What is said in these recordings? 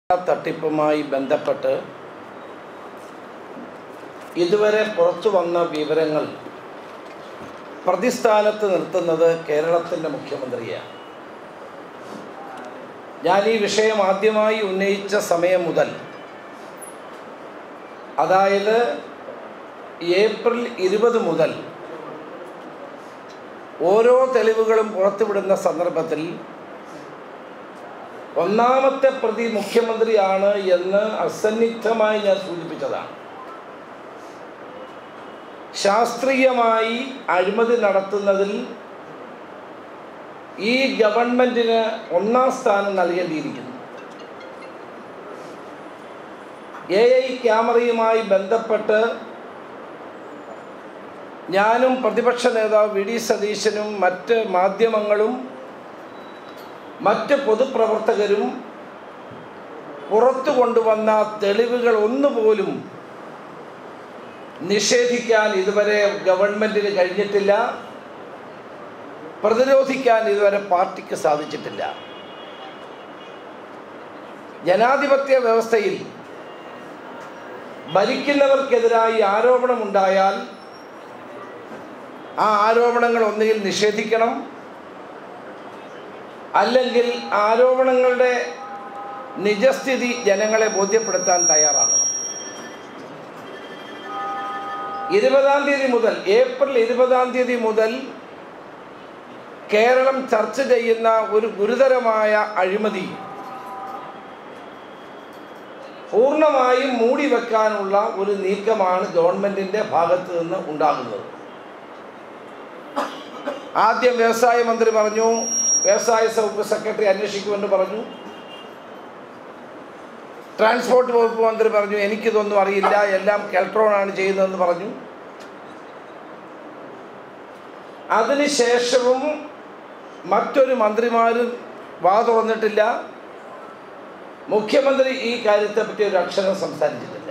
തട്ടിപ്പുമായി ബന്ധപ്പെട്ട് ഇതുവരെ പുറത്തു വന്ന വിവരങ്ങൾ പ്രതിസ്ഥാനത്ത് നിർത്തുന്നത് കേരളത്തിൻ്റെ മുഖ്യമന്ത്രിയാണ് ഞാൻ ഈ വിഷയം ആദ്യമായി ഉന്നയിച്ച സമയം മുതൽ അതായത് ഏപ്രിൽ ഇരുപത് മുതൽ ഓരോ തെളിവുകളും പുറത്തുവിടുന്ന സന്ദർഭത്തിൽ ഒന്നാമത്തെ പ്രതി മുഖ്യമന്ത്രിയാണ് എന്ന് അസന്നിഗ്ധമായി ഞാൻ സൂചിപ്പിച്ചതാണ് ശാസ്ത്രീയമായി അഴിമതി നടത്തുന്നതിൽ ഈ ഗവൺമെൻറ്റിന് ഒന്നാം സ്ഥാനം നൽകേണ്ടിയിരിക്കുന്നു എ ഐ ക്യാമറയുമായി ബന്ധപ്പെട്ട് ഞാനും പ്രതിപക്ഷ നേതാവ് വി ഡി സതീശനും മറ്റ് മാധ്യമങ്ങളും മറ്റ് പൊതുപ്രവർത്തകരും പുറത്തു കൊണ്ടുവന്ന തെളിവുകൾ ഒന്നുപോലും നിഷേധിക്കാൻ ഇതുവരെ ഗവൺമെൻറ്റിന് കഴിഞ്ഞിട്ടില്ല പ്രതിരോധിക്കാൻ ഇതുവരെ പാർട്ടിക്ക് സാധിച്ചിട്ടില്ല ജനാധിപത്യ വ്യവസ്ഥയിൽ ഭരിക്കുന്നവർക്കെതിരായി ആരോപണമുണ്ടായാൽ ആ ആരോപണങ്ങൾ ഒന്നുകിൽ നിഷേധിക്കണം അല്ലെങ്കിൽ ആരോപണങ്ങളുടെ നിജസ്ഥിതി ജനങ്ങളെ ബോധ്യപ്പെടുത്താൻ തയ്യാറാകണം ഇരുപതാം തീയതി മുതൽ ഏപ്രിൽ ഇരുപതാം തീയതി മുതൽ കേരളം ചർച്ച ചെയ്യുന്ന ഒരു ഗുരുതരമായ അഴിമതി പൂർണ്ണമായും മൂടി വെക്കാനുള്ള ഒരു നീക്കമാണ് ഗവൺമെൻറ്റിൻ്റെ ഭാഗത്ത് നിന്ന് ഉണ്ടാകുന്നത് ആദ്യം വ്യവസായ മന്ത്രി പറഞ്ഞു വ്യവസായ വകുപ്പ് സെക്രട്ടറി അന്വേഷിക്കുമെന്ന് പറഞ്ഞു ട്രാൻസ്പോർട്ട് വകുപ്പ് മന്ത്രി പറഞ്ഞു എനിക്കിതൊന്നും അറിയില്ല എല്ലാം കെൽട്രോണാണ് ചെയ്യുന്നതെന്ന് പറഞ്ഞു അതിനുശേഷവും മറ്റൊരു മന്ത്രിമാരും വാ തുറന്നിട്ടില്ല മുഖ്യമന്ത്രി ഈ കാര്യത്തെപ്പറ്റി ഒരു അക്ഷരം സംസാരിച്ചിട്ടില്ല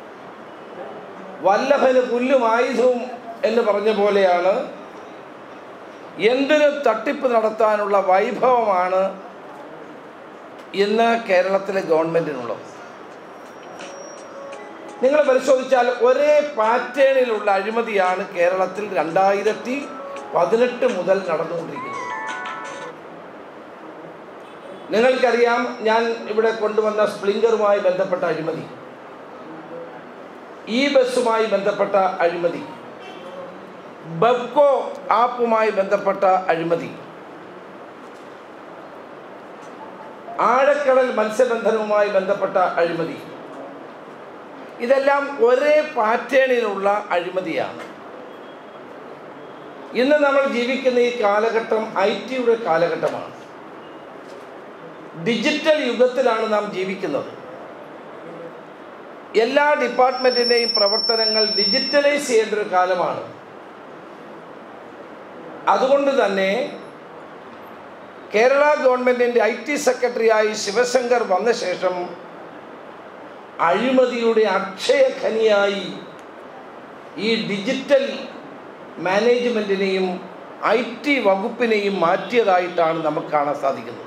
വല്ലഭന് പുല്ലും ആയുധവും എന്ന് പറഞ്ഞ പോലെയാണ് എന്തിനു തട്ടിപ്പ് നടത്താനുള്ള വൈഭവമാണ് ഇന്ന് കേരളത്തിലെ ഗവൺമെൻറ്റിനുള്ളത് നിങ്ങൾ പരിശോധിച്ചാൽ ഒരേ പാറ്റേണിലുള്ള അഴിമതിയാണ് കേരളത്തിൽ രണ്ടായിരത്തി പതിനെട്ട് മുതൽ നടന്നുകൊണ്ടിരിക്കുന്നത് നിങ്ങൾക്കറിയാം ഞാൻ ഇവിടെ കൊണ്ടുവന്ന സ്പ്ലിങ്കറുമായി ബന്ധപ്പെട്ട അഴിമതി ഈ ബസ്സുമായി ബന്ധപ്പെട്ട അഴിമതി ബബ്കോ ആപ്പുമായി ബന്ധപ്പെട്ട അഴിമതി ആഴക്കടൽ മത്സ്യബന്ധനവുമായി ബന്ധപ്പെട്ട അഴിമതി ഇതെല്ലാം ഒരേ പാറ്റേണിലുള്ള അഴിമതിയാണ് ഇന്ന് നമ്മൾ ജീവിക്കുന്ന ഈ കാലഘട്ടം ഐ ടിയുടെ കാലഘട്ടമാണ് ഡിജിറ്റൽ യുഗത്തിലാണ് നാം ജീവിക്കുന്നത് എല്ലാ ഡിപ്പാർട്ട്മെൻറ്റിൻ്റെയും പ്രവർത്തനങ്ങൾ ഡിജിറ്റലൈസ് ചെയ്യേണ്ട ഒരു കാലമാണ് അതുകൊണ്ട് തന്നെ കേരള ഗവൺമെൻറ്റിൻ്റെ ഐ ടി സെക്രട്ടറിയായി ശിവശങ്കർ വന്ന ശേഷം അഴിമതിയുടെ അക്ഷയഖനിയായി ഈ ഡിജിറ്റൽ മാനേജ്മെൻറ്റിനെയും ഐ ടി വകുപ്പിനെയും മാറ്റിയതായിട്ടാണ് നമുക്ക് കാണാൻ സാധിക്കുന്നത്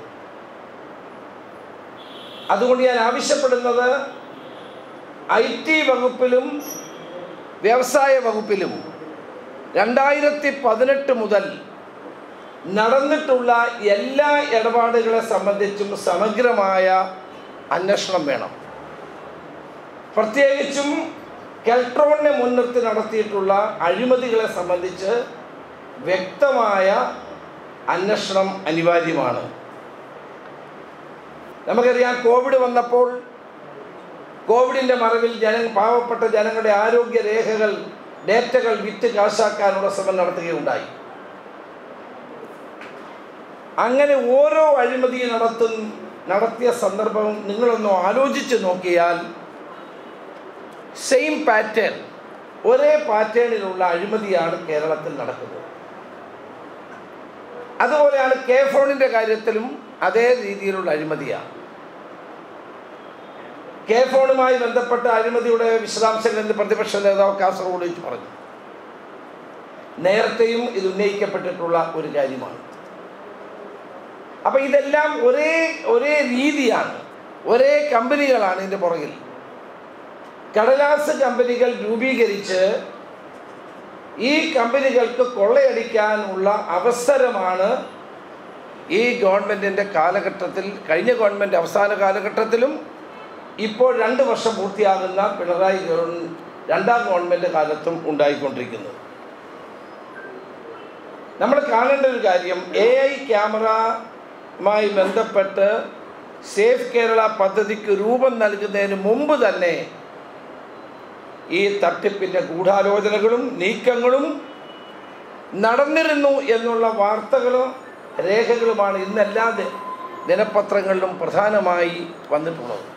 അതുകൊണ്ട് ഞാൻ ആവശ്യപ്പെടുന്നത് ഐ ടി വകുപ്പിലും വ്യവസായ വകുപ്പിലും രണ്ടായിരത്തി പതിനെട്ട് മുതൽ നടന്നിട്ടുള്ള എല്ലാ ഇടപാടുകളെ സംബന്ധിച്ചും സമഗ്രമായ അന്വേഷണം വേണം പ്രത്യേകിച്ചും കെൽട്രോണിനെ മുൻനിർത്തി നടത്തിയിട്ടുള്ള അഴിമതികളെ സംബന്ധിച്ച് വ്യക്തമായ അന്വേഷണം അനിവാര്യമാണ് നമുക്കറിയാം കോവിഡ് വന്നപ്പോൾ കോവിഡിൻ്റെ മറവിൽ ജന പാവപ്പെട്ട ജനങ്ങളുടെ ആരോഗ്യ രേഖകൾ ഡേറ്റകൾ വിറ്റ് കാശാക്കാനുള്ള ശ്രമം നടത്തുകയുണ്ടായി അങ്ങനെ ഓരോ അഴിമതി നടത്തും നടത്തിയ സന്ദർഭവും നിങ്ങളൊന്ന് ആലോചിച്ച് നോക്കിയാൽ സെയിം പാറ്റേൺ ഒരേ പാറ്റേണിലുള്ള അഴിമതിയാണ് കേരളത്തിൽ നടക്കുന്നത് അതുപോലെയാണ് കെ ഫോണിൻ്റെ കാര്യത്തിലും അതേ രീതിയിലുള്ള അഴിമതിയാണ് കെ ഫോണുമായി ബന്ധപ്പെട്ട അഴിമതിയുടെ വിശദാംശങ്ങൾ എന്ന് പ്രതിപക്ഷ നേതാവ് കാസർഗോഡ് വെച്ച് പറഞ്ഞു നേരത്തെയും ഇത് ഉന്നയിക്കപ്പെട്ടിട്ടുള്ള ഒരു കാര്യമാണ് അപ്പം ഇതെല്ലാം ഒരേ ഒരേ രീതിയാണ് ഒരേ കമ്പനികളാണ് ഇതിൻ്റെ പുറകിൽ കടലാസ് കമ്പനികൾ രൂപീകരിച്ച് ഈ കമ്പനികൾക്ക് കൊള്ളയടിക്കാനുള്ള അവസരമാണ് ഈ ഗവൺമെൻറ്റിൻ്റെ കാലഘട്ടത്തിൽ കഴിഞ്ഞ ഗവൺമെൻറ് അവസാന കാലഘട്ടത്തിലും ഇപ്പോൾ രണ്ട് വർഷം പൂർത്തിയാകുന്ന പിണറായി ഗവൺ- രണ്ടാം ഗവൺമെൻറ് കാലത്തും ഉണ്ടായിക്കൊണ്ടിരിക്കുന്നത് നമ്മൾ കാണേണ്ട ഒരു കാര്യം എ ഐ ക്യാമറയുമായി ബന്ധപ്പെട്ട് സേഫ് കേരള പദ്ധതിക്ക് രൂപം നൽകുന്നതിന് മുമ്പ് തന്നെ ഈ തട്ടിപ്പിൻ്റെ ഗൂഢാലോചനകളും നീക്കങ്ങളും നടന്നിരുന്നു എന്നുള്ള വാർത്തകളും രേഖകളുമാണ് ഇന്നെല്ലാ ദി- ദിനപത്രങ്ങളിലും പ്രധാനമായി വന്നിട്ടുള്ളത്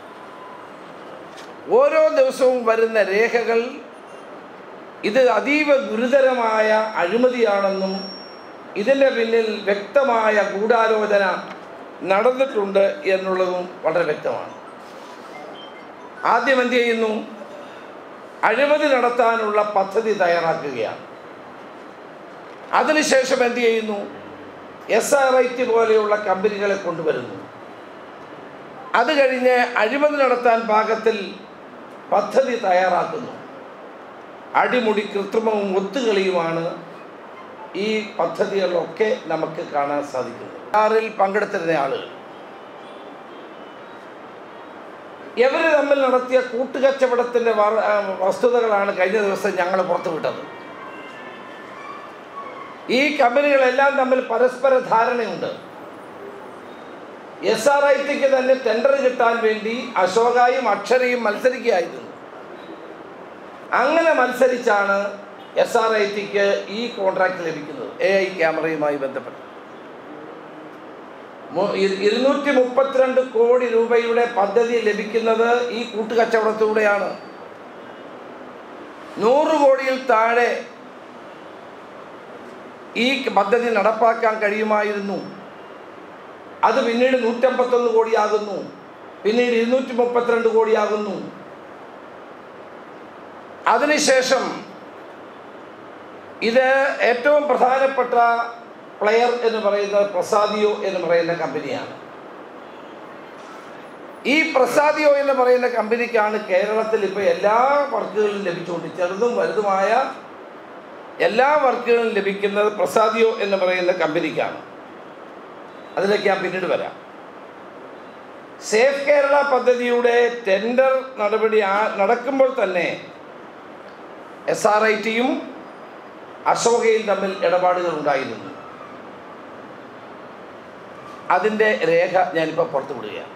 ഓരോ ദിവസവും വരുന്ന രേഖകൾ ഇത് അതീവ ഗുരുതരമായ അഴിമതിയാണെന്നും ഇതിൻ്റെ പിന്നിൽ വ്യക്തമായ ഗൂഢാലോചന നടന്നിട്ടുണ്ട് എന്നുള്ളതും വളരെ വ്യക്തമാണ് ആദ്യം എന്ത് ചെയ്യുന്നു അഴിമതി നടത്താനുള്ള പദ്ധതി തയ്യാറാക്കുകയാണ് അതിനുശേഷം എന്ത് ചെയ്യുന്നു എസ് ആർ ഐ ടി പോലെയുള്ള കമ്പനികളെ കൊണ്ടുവരുന്നു അത് കഴിഞ്ഞ് അഴിമതി നടത്താൻ പാകത്തിൽ പദ്ധതി തയ്യാറാക്കുന്നു അടിമുടി കൃത്രിമവും ഒത്തുകളിയുമാണ് ഈ പദ്ധതികളിലൊക്കെ നമുക്ക് കാണാൻ സാധിക്കുന്നത് ആറിൽ പങ്കെടുത്തിരുന്ന ആളുകൾ ഇവർ തമ്മിൽ നടത്തിയ കൂട്ടുകച്ചവടത്തിൻ്റെ വർ- ആ, വസ്തുതകളാണ് കഴിഞ്ഞ ദിവസം ഞങ്ങൾ പുറത്തുവിട്ടത് ഈ കമ്പനികളെല്ലാം തമ്മിൽ പരസ്പര ധാരണയുണ്ട് എസ് ആർ ഐ ടിക്ക് തന്നെ ടെൻഡർ കിട്ടാൻ വേണ്ടി അശോകായും അക്ഷരയും മത്സരിക്കുകയായിരുന്നു അങ്ങനെ മത്സരിച്ചാണ് എസ് ആർ ഐ ടിക്ക് ഈ കോൺട്രാക്ട് ലഭിക്കുന്നത് എ ഐ ക്യാമറയുമായി ബന്ധപ്പെട്ട് മു- ഇരു- ഇരുന്നൂറ്റി മുപ്പത്തിരണ്ട് കോടി രൂപയുടെ പദ്ധതി ലഭിക്കുന്നത് ഈ കൂട്ടുകച്ചവടത്തിലൂടെയാണ് നൂറ് കോടിയിൽ താഴെ ഈ പദ്ധതി നടപ്പാക്കാൻ കഴിയുമായിരുന്നു അത് പിന്നീട് നൂറ്റമ്പത്തൊന്ന് കോടിയാകുന്നു പിന്നീട് ഇരുന്നൂറ്റി മുപ്പത്തിരണ്ട് കോടിയാകുന്നു അതിനുശേഷം ഇത് ഏറ്റവും പ്രധാനപ്പെട്ട പ്ലെയർ എന്ന് പറയുന്നത് പ്രസാദിയോ എന്ന് പറയുന്ന കമ്പനിയാണ് ഈ പ്രസാദിയോ എന്ന് പറയുന്ന കമ്പനിക്കാണ് കേരളത്തിൽ ഇപ്പോൾ എല്ലാ വർക്കുകളും ലഭിച്ചുകൊണ്ട് ചെറുതും വലുതുമായ എല്ലാ വർക്കുകളും ലഭിക്കുന്നത് പ്രസാദിയോ എന്ന് പറയുന്ന കമ്പനിക്കാണ് അതിലേക്ക് ഞാൻ പിന്നീട് വരാം സേഫ് കേരള പദ്ധതിയുടെ ടെൻഡർ നടപടി ആ- നടക്കുമ്പോൾ തന്നെ എസ് ആർ ഐ ടിയും അശോകയും തമ്മിൽ ഇടപാടുകൾ ഉണ്ടായിരുന്നു അതിൻ്റെ രേഖ ഞാനിപ്പോൾ പുറത്തു വിടുകയാണ്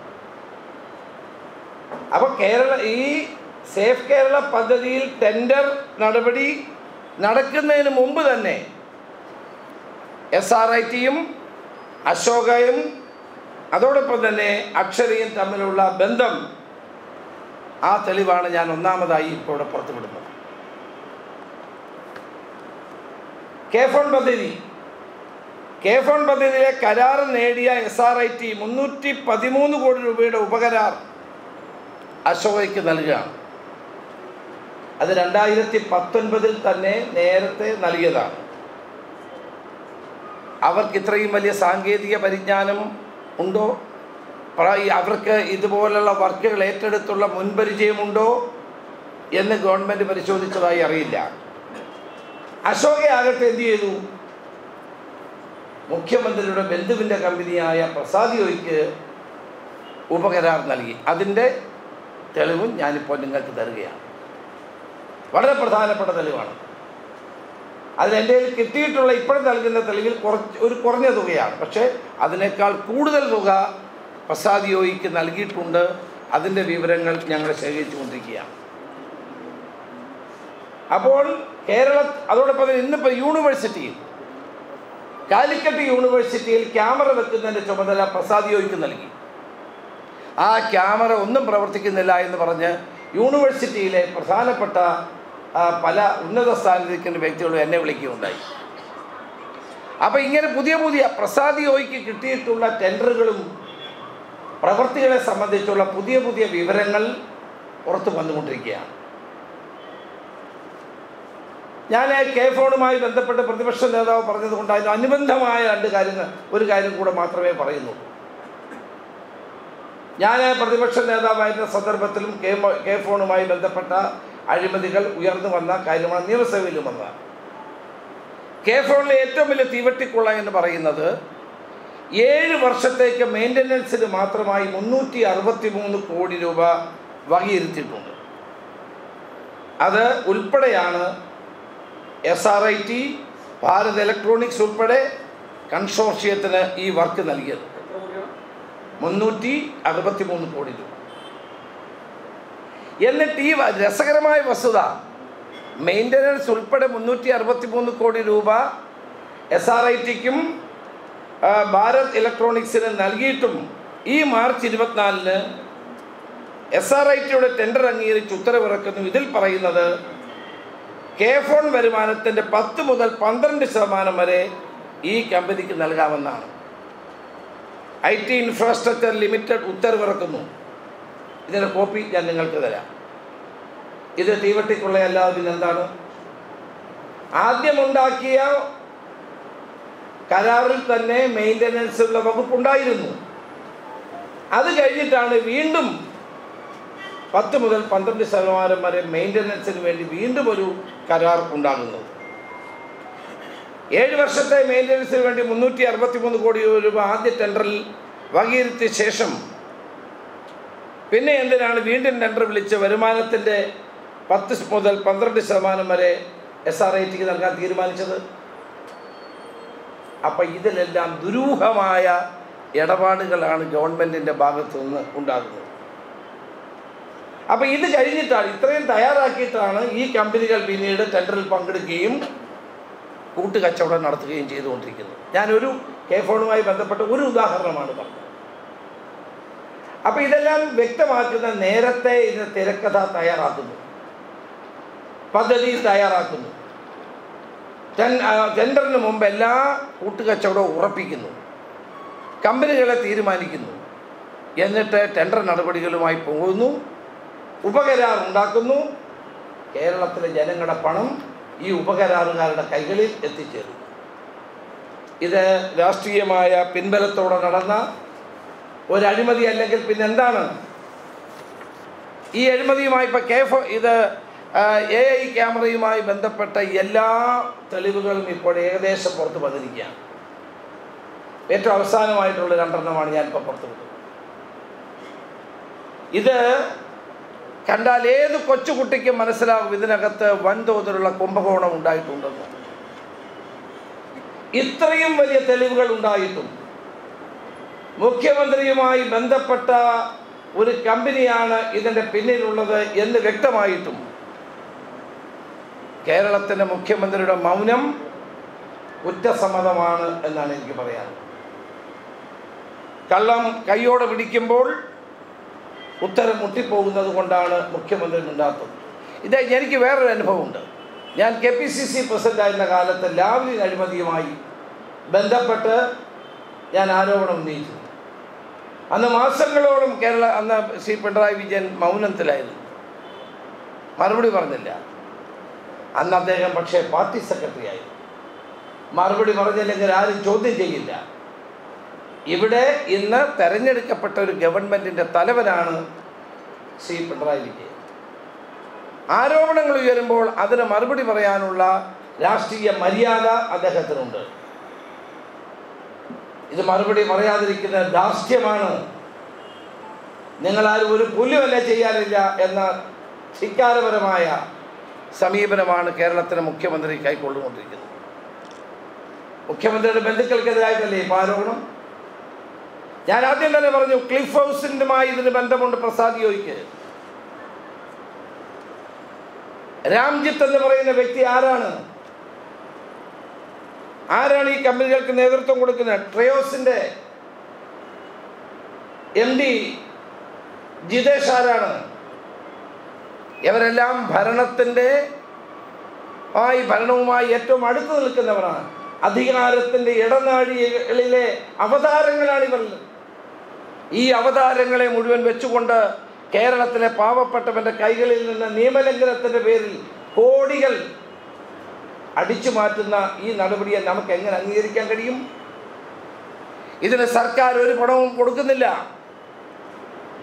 അപ്പോൾ കേരള ഈ സേഫ് കേരള പദ്ധതിയിൽ ടെൻഡർ നടപടി നടക്കുന്നതിന് മുമ്പ് തന്നെ എസ് ആർ ഐ ടിയും അശോകയും അതോടൊപ്പം തന്നെ അക്ഷരയും തമ്മിലുള്ള ബന്ധം ആ തെളിവാണ് ഞാൻ ഒന്നാമതായി ഇപ്പോൾ ഇവിടെ പുറത്തുവിടുന്നത് കെ ഫോൺ പദ്ധതി കെ ഫോൺ പദ്ധതിയിലെ കരാർ നേടിയ എസ് ആർ ഐ ടി മുന്നൂറ്റി പതിമൂന്ന് കോടി രൂപയുടെ ഉപകരാർ അശോകയ്ക്ക് നൽകുകയാണ് അത് രണ്ടായിരത്തി പത്തൊൻപതിൽ തന്നെ നേരത്തെ നൽകിയതാണ് അവർക്ക് ഇത്രയും വലിയ സാങ്കേതിക പരിജ്ഞാനം ഉണ്ടോ പ്ര- ഈ അവർക്ക് ഇതുപോലുള്ള വർക്കുകൾ ഏറ്റെടുത്തുള്ള മുൻപരിചയമുണ്ടോ എന്ന് ഗവൺമെൻറ് പരിശോധിച്ചതായി അറിയില്ല അശോകയാകട്ടെ എന്ത് ചെയ്തു മുഖ്യമന്ത്രിയുടെ ബന്ധുവിൻ്റെ കമ്പനിയായ പ്രസാദിയോയ്ക്ക് ഉപകരാർ നൽകി അതിൻ്റെ തെളിവും ഞാനിപ്പോൾ നിങ്ങൾക്ക് തരികയാണ് വളരെ പ്രധാനപ്പെട്ട തെളിവാണ് അതിൽ എൻ്റെ കയ്യിൽ കിട്ടിയിട്ടുള്ള ഇപ്പോൾ നൽകുന്ന തെളിവിൽ കുറച്ച് ഒരു കുറഞ്ഞ തുകയാണ് പക്ഷേ അതിനേക്കാൾ കൂടുതൽ തുക പ്രസാദിയോയ്ക്ക് നൽകിയിട്ടുണ്ട് അതിൻ്റെ വിവരങ്ങൾ ഞങ്ങൾ ശേഖരിച്ചു കൊണ്ടിരിക്കുകയാണ് അപ്പോൾ കേരള അതോടൊപ്പം തന്നെ ഇന്നിപ്പോൾ യൂണിവേഴ്സിറ്റിയിൽ കാലിക്കറ്റ് യൂണിവേഴ്സിറ്റിയിൽ ക്യാമറ വെക്കുന്നതിൻ്റെ ചുമതല പ്രസാദിയോയ്ക്ക് നൽകി ആ ക്യാമറ ഒന്നും പ്രവർത്തിക്കുന്നില്ല എന്ന് പറഞ്ഞ് യൂണിവേഴ്സിറ്റിയിലെ പ്രധാനപ്പെട്ട ആ, പല ഉന്നത സ്ഥാനത്തിരിക്കുന്ന വ്യക്തികളും എന്നെ വിളിക്കുകയുണ്ടായി അപ്പോൾ ഇങ്ങനെ പുതിയ പുതിയ പ്രസാദിയോയ്ക്ക് കിട്ടിയിട്ടുള്ള ടെൻഡറുകളും പ്രവൃത്തികളെ സംബന്ധിച്ചുള്ള പുതിയ പുതിയ വിവരങ്ങൾ പുറത്തു വന്നുകൊണ്ടിരിക്കുകയാണ് ഞാൻ കെ ഫോണുമായി ബന്ധപ്പെട്ട് പ്രതിപക്ഷ നേതാവ് പറഞ്ഞതുകൊണ്ട് അതിന് അനുബന്ധമായ രണ്ട് കാര്യങ്ങൾ ഒരു കാര്യം കൂടെ മാത്രമേ പറയുന്നുള്ളൂ ഞാൻ പ്രതിപക്ഷ നേതാവായിരുന്ന സന്ദർഭത്തിലും കെ മോ- കെ ഫോണുമായി ബന്ധപ്പെട്ട അഴിമതികൾ ഉയർന്നു വന്ന കാര്യമാണ് നിയമസഭയിലും വന്നത് കെ ഫോണിലെ ഏറ്റവും വലിയ തീവട്ടിക്കുള്ള എന്ന് പറയുന്നത് ഏഴ് വർഷത്തേക്ക് മെയിൻ്റനൻസിന് മാത്രമായി മുന്നൂറ്റി അറുപത്തി മൂന്ന് കോടി രൂപ വകയിരുത്തിയിട്ടുണ്ട് അത് ഉൾപ്പെടെയാണ് S R I T Bharat electronics ഉൾപ്പെടെ കൺസോർഷ്യത്തിന് ഈ വർക്ക് നൽകിയത് എത്ര കോടിയാണ് മുന്നൂറ്റി അറുപത്തി മൂന്ന് കോടി രൂപ എന്നിട്ട് ഈ വ- രസകരമായ വസ്തുത മെയിൻ്റനൻസ് ഉൾപ്പെടെ മുന്നൂറ്റി അറുപത്തി മൂന്ന് കോടി രൂപ എസ് ആർ ഐ ടിക്കും ഭാരത് ഇലക്ട്രോണിക്സിന് നൽകിയിട്ടും ഈ മാർച്ച് ഇരുപത്തിനാലിന് എസ് ആർ ഐ ടിയുടെ ടെൻഡർ അംഗീകരിച്ച് ഉത്തരവിറക്കുന്നു ഇതിൽ പറയുന്നത് കെ ഫോൺ വരുമാനത്തിൻ്റെ പത്ത് മുതൽ പന്ത്രണ്ട് ശതമാനം വരെ ഈ കമ്പനിക്ക് നൽകാമെന്നാണ് ഐ ടി ഇൻഫ്രാസ്ട്രക്ചർ ലിമിറ്റഡ് ഉത്തരവിറക്കുന്നു ഇതിൻ്റെ കോപ്പി ഞാൻ നിങ്ങൾക്ക് തരാം ഇത് തീവട്ടിക്കുള്ളയല്ലാതെ പിന്നെന്താണ് ആദ്യമുണ്ടാക്കിയ കരാറിൽ തന്നെ മെയിൻ്റനൻസ് ഉള്ള വകുപ്പുണ്ടായിരുന്നു അത് കഴിഞ്ഞിട്ടാണ് വീണ്ടും പത്ത് മുതൽ പന്ത്രണ്ട് ശതമാനം വരെ മെയിൻ്റനൻസിന് വേണ്ടി വീണ്ടും ഒരു കരാർ ഉണ്ടാകുന്നത് ഏഴ് വർഷത്തെ മെയിൻ്റനൻസിന് വേണ്ടി മുന്നൂറ്റി അറുപത്തി മൂന്ന് കോടി രൂപ ആദ്യ ടെൻഡറിൽ വകയിരുത്തിയ ശേഷം പിന്നെ എന്തിനാണ് വീണ്ടും ടെൻഡർ വിളിച്ച് വരുമാനത്തിൻ്റെ പത്ത് മുതൽ പന്ത്രണ്ട് ശതമാനം വരെ എസ് ആർ ഐ ടിക്ക് നൽകാൻ തീരുമാനിച്ചത് അപ്പം ഇതിലെല്ലാം ദുരൂഹമായ ഇടപാടുകളാണ് ഗവൺമെൻറ്റിൻ്റെ ഭാഗത്തു നിന്ന് ഉണ്ടാകുന്നത് അപ്പോൾ ഇത് കഴിഞ്ഞിട്ടാണ് ഇത്രയും തയ്യാറാക്കിയിട്ടാണ് ഈ കമ്പനികൾ പിന്നീട് ടെൻഡറിൽ പങ്കെടുക്കുകയും കൂട്ടുകച്ചവടം നടത്തുകയും ചെയ്തുകൊണ്ടിരിക്കുന്നത് ഞാനൊരു കെ ഫോണുമായി ബന്ധപ്പെട്ട ഒരു ഉദാഹരണമാണ് പറഞ്ഞത് അപ്പോൾ ഇതെല്ലാം വ്യക്തമാക്കുന്ന നേരത്തെ ഇതിന് തിരക്കഥ തയ്യാറാക്കുന്നു പദ്ധതി തയ്യാറാക്കുന്നു ടെൻ- ആ, ടെൻഡറിന് മുമ്പ് എല്ലാ കൂട്ടുകച്ചവടവും ഉറപ്പിക്കുന്നു കമ്പനികളെ തീരുമാനിക്കുന്നു എന്നിട്ട് ടെൻഡർ നടപടികളുമായി പോകുന്നു ഉപകരാർ ഉണ്ടാക്കുന്നു കേരളത്തിലെ ജനങ്ങളുടെ പണം ഈ ഉപകരാറുകാരുടെ കൈകളിൽ എത്തിച്ചേരുന്നു ഇത് രാഷ്ട്രീയമായ പിൻബലത്തോടെ നടന്ന ഒരു അഴിമതി അല്ലെങ്കിൽ പിന്നെ എന്താണ് ഈ അഴിമതിയുമായി ഇപ്പോൾ കെ ഫോ ഇത് എ ഐ ക്യാമറയുമായി ബന്ധപ്പെട്ട എല്ലാ തെളിവുകളും ഇപ്പോൾ ഏകദേശം പുറത്ത് വന്നിരിക്കുകയാണ് ഏറ്റവും അവസാനമായിട്ടുള്ള രണ്ടെണ്ണമാണ് ഞാനിപ്പോൾ പുറത്ത് വിട്ടത് ഇത് കണ്ടാൽ ഏത് കൊച്ചുകുട്ടിക്കും മനസ്സിലാകും ഇതിനകത്ത് വൻതോതിലുള്ള കുംഭകോണം ഉണ്ടായിട്ടുണ്ടെന്ന് ഇത്രയും വലിയ തെളിവുകൾ ഉണ്ടായിട്ടും മുഖ്യമന്ത്രിയുമായി ബന്ധപ്പെട്ട ഒരു കമ്പനിയാണ് ഇതിൻ്റെ പിന്നിലുള്ളത് എന്ന് വ്യക്തമായിട്ടും കേരളത്തിൻ്റെ മുഖ്യമന്ത്രിയുടെ മൗനം കുറ്റസമ്മതമാണ് എന്നാണ് എനിക്ക് പറയാൻ കള്ളം കൈയോടെ പിടിക്കുമ്പോൾ ഉത്തരം മുട്ടിപ്പോകുന്നത് കൊണ്ടാണ് മുഖ്യമന്ത്രി മിണ്ടാത്തത് ഇത് എനിക്ക് വേറൊരു അനുഭവമുണ്ട് ഞാൻ കെ പി സി സി പ്രസിഡൻ്റായിരുന്ന കാലത്ത് ലാവ്ലിൻ അഴിമതിയുമായി ബന്ധപ്പെട്ട് ഞാൻ ആരോപണം ഉന്നയിച്ചു അന്ന് മാസങ്ങളോളം കേരള അന്ന് ശ്രീ പിണറായി വിജയൻ മൗനത്തിലായിരുന്നു മറുപടി പറഞ്ഞില്ല അന്ന് അദ്ദേഹം പക്ഷേ പാർട്ടി സെക്രട്ടറി ആയിരുന്നു മറുപടി പറഞ്ഞില്ലെങ്കിൽ ആരും ചോദ്യം ചെയ്യില്ല ഇവിടെ ഇന്ന് തെരഞ്ഞെടുക്കപ്പെട്ട ഒരു ഗവൺമെൻറ്റിൻ്റെ തലവനാണ് ശ്രീ പിണറായി വിജയൻ ആരോപണങ്ങൾ ഉയരുമ്പോൾ അതിന് മറുപടി പറയാനുള്ള രാഷ്ട്രീയ മര്യാദ അദ്ദേഹത്തിനുണ്ട് ഇത് മറുപടി പറയാതിരിക്കുന്ന ധാർഷ്ട്യമാണ് നിങ്ങളാരും ഒരു പുല്ലുമല്ല ചെയ്യാനില്ല എന്ന ധിക്കാരപരമായ സമീപനമാണ് കേരളത്തിലെ മുഖ്യമന്ത്രി കൈക്കൊള്ളുകൊണ്ടിരിക്കുന്നത് മുഖ്യമന്ത്രിയുടെ ബന്ധുക്കൾക്കെതിരായിട്ടല്ലേ ഇപ്പോൾ ആരോപണം ഞാൻ ആദ്യം തന്നെ പറഞ്ഞു ക്ലിഫ് ഹൗസിൻ്റെമായി ഇതിന് ബന്ധമുണ്ട് പ്രസാദ് യോയ്ക്ക് രാംജിത്ത് എന്ന് പറയുന്ന വ്യക്തി ആരാണ് ആരാണ് ഈ കമ്പനികൾക്ക് നേതൃത്വം കൊടുക്കുന്നത് ട്രയോസിൻ്റെ എം ഡി ജിതേഷ് ആരാണ് ഇവരെല്ലാം ഭരണത്തിൻ്റെ ആയി ഭരണവുമായി ഏറ്റവും അടുത്ത് നിൽക്കുന്നവരാണ് അധികാരത്തിൻ്റെ ഇടനാഴികളിലെ അവതാരങ്ങളാണ് ഇവർ ഈ അവതാരങ്ങളെ മുഴുവൻ വെച്ചുകൊണ്ട് കേരളത്തിലെ പാവപ്പെട്ടവൻ്റെ കൈകളിൽ നിന്ന് നിയമലംഘനത്തിൻ്റെ പേരിൽ കോടികൾ അടിച്ചു മാറ്റുന്ന ഈ നടപടിയെ നമുക്ക് എങ്ങനെ അംഗീകരിക്കാൻ കഴിയും ഇതിന് സർക്കാർ ഒരു പണവും കൊടുക്കുന്നില്ല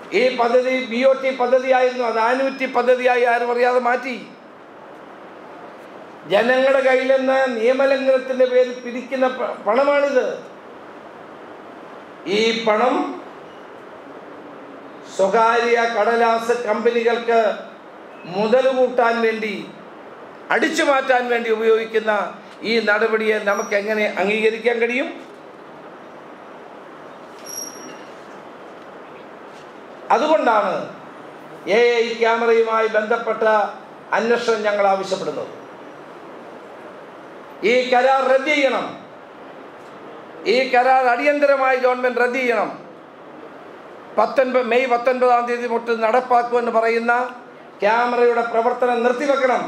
ഈ പദ്ധതി ബി ഒ ടി പദ്ധതിയായിരുന്നു അത് ആനുവിറ്റി പദ്ധതിയായി ആരും അറിയാതെ മാറ്റി ജനങ്ങളുടെ കയ്യിൽ നിന്ന് നിയമലംഘനത്തിൻ്റെ പേരിൽ പിരിക്കുന്ന പ- പണമാണിത് ഈ പണം സ്വകാര്യ കടലാസ് കമ്പനികൾക്ക് മുതൽ കൂട്ടാൻ വേണ്ടി അടിച്ചു മാറ്റാൻ വേണ്ടി ഉപയോഗിക്കുന്ന ഈ നടപടിയെ നമുക്ക് എങ്ങനെ അംഗീകരിക്കാൻ കഴിയും അതുകൊണ്ടാണ് എ ഐ ക്യാമറയുമായി ബന്ധപ്പെട്ട അന്വേഷണം ഞങ്ങൾ ആവശ്യപ്പെടുന്നത് ഈ കരാർ റദ്ദ് ചെയ്യണം ഈ കരാർ അടിയന്തരമായി ഗവൺമെൻറ് റദ്ദ് ചെയ്യണം പത്തൊൻപത് മെയ് പത്തൊൻപതാം തീയതി തൊട്ട് നടപ്പാക്കുമെന്ന് പറയുന്ന ക്യാമറയുടെ പ്രവർത്തനം നിർത്തിവെക്കണം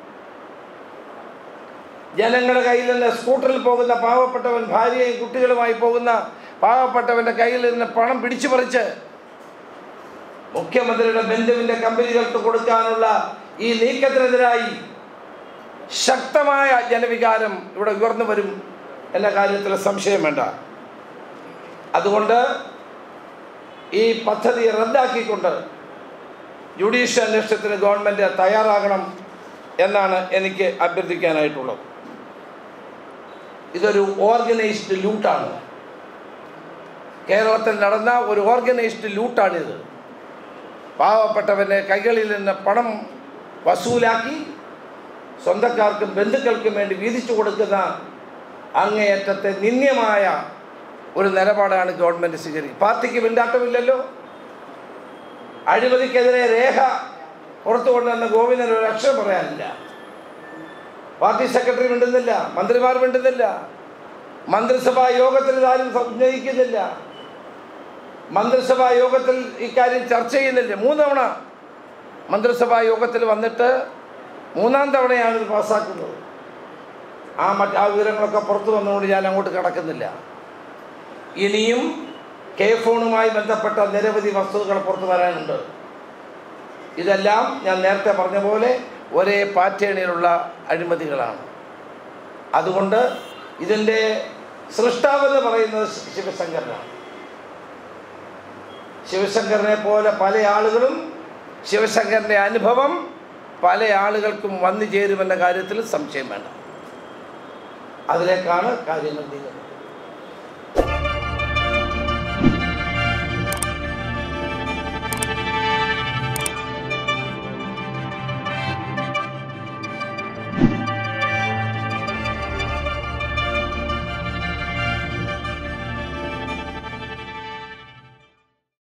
ജനങ്ങളുടെ കയ്യിൽ നിന്ന് സ്കൂട്ടറിൽ പോകുന്ന പാവപ്പെട്ടവൻ ഭാര്യയും കുട്ടികളുമായി പോകുന്ന പാവപ്പെട്ടവൻ്റെ കയ്യിൽ നിന്ന് പണം പിടിച്ചു പറിച്ച് മുഖ്യമന്ത്രിയുടെ ബന്ധുവിൻ്റെ കമ്പനികൾക്ക് കൊടുക്കാനുള്ള ഈ നീക്കത്തിനെതിരായി ശക്തമായ ജനവികാരം ഇവിടെ ഉയർന്നു വരും എന്ന കാര്യത്തിൽ സംശയം വേണ്ട അതുകൊണ്ട് ഈ പദ്ധതി റദ്ദാക്കിക്കൊണ്ട് ജുഡീഷ്യൽ അന്വേഷണത്തിന് ഗവൺമെൻറ് തയ്യാറാകണം എന്നാണ് എനിക്ക് അഭ്യർത്ഥിക്കാനായിട്ടുള്ളത് ഇതൊരു ഓർഗനൈസ്ഡ് ലൂട്ടാണ് കേരളത്തിൽ നടന്ന ഒരു ഓർഗനൈസ്ഡ് ലൂട്ടാണിത് പാവപ്പെട്ടവൻ്റെ കൈകളിൽ നിന്ന് പണം വസൂലാക്കി സ്വന്തക്കാർക്കും ബന്ധുക്കൾക്കും വേണ്ടി വീതിച്ചു കൊടുക്കുന്ന അങ്ങേയറ്റത്തെ നിന്ദ്യമായ ഒരു നിലപാടാണ് ഗവൺമെൻറ് സ്വീകരിക്കുക പാർട്ടിക്ക് പിന്താട്ടമില്ലല്ലോ അഴിമതിക്കെതിരെ രേഖ പുറത്തു കൊണ്ടുവന്ന ഗോവിന്ദൻ ഒരു അക്ഷരം പറയാനില്ല പാർട്ടി സെക്രട്ടറി മിണ്ടുന്നില്ല മന്ത്രിമാർ മിണ്ടുന്നില്ല മന്ത്രിസഭാ യോഗത്തിൽ ഇതാരും ഉന്നയിക്കുന്നില്ല മന്ത്രിസഭാ യോഗത്തിൽ ഇക്കാര്യം ചർച്ച ചെയ്യുന്നില്ല മൂന്ന് തവണ മന്ത്രിസഭാ യോഗത്തിൽ വന്നിട്ട് മൂന്നാം തവണയാണ് ഇത് പാസ്സാക്കുന്നത് ആ മറ്റ് ആ വിവരങ്ങളൊക്കെ പുറത്തു വന്നുകൊണ്ട് ഞാൻ അങ്ങോട്ട് കിടക്കുന്നില്ല ഇനിയും കെ ഫോണുമായി ബന്ധപ്പെട്ട നിരവധി വസ്തുതകൾ പുറത്തു വരാനുണ്ട് ഇതെല്ലാം ഞാൻ നേരത്തെ പറഞ്ഞ പോലെ ഒരേ പാറ്റേണിലുള്ള അഴിമതികളാണ് അതുകൊണ്ട് ഇതിൻ്റെ സൃഷ്ടാവെന്ന് പറയുന്നത് ശിവശങ്കരനാണ് ശിവശങ്കരനെ പോലെ പല ആളുകളും ശിവശങ്കരൻ്റെ അനുഭവം പല ആളുകൾക്കും വന്നു ചേരുമെന്ന കാര്യത്തിൽ സംശയം വേണ്ട അതിലേക്കാണ് കാര്യങ്ങൾ നീങ്ങുന്നത്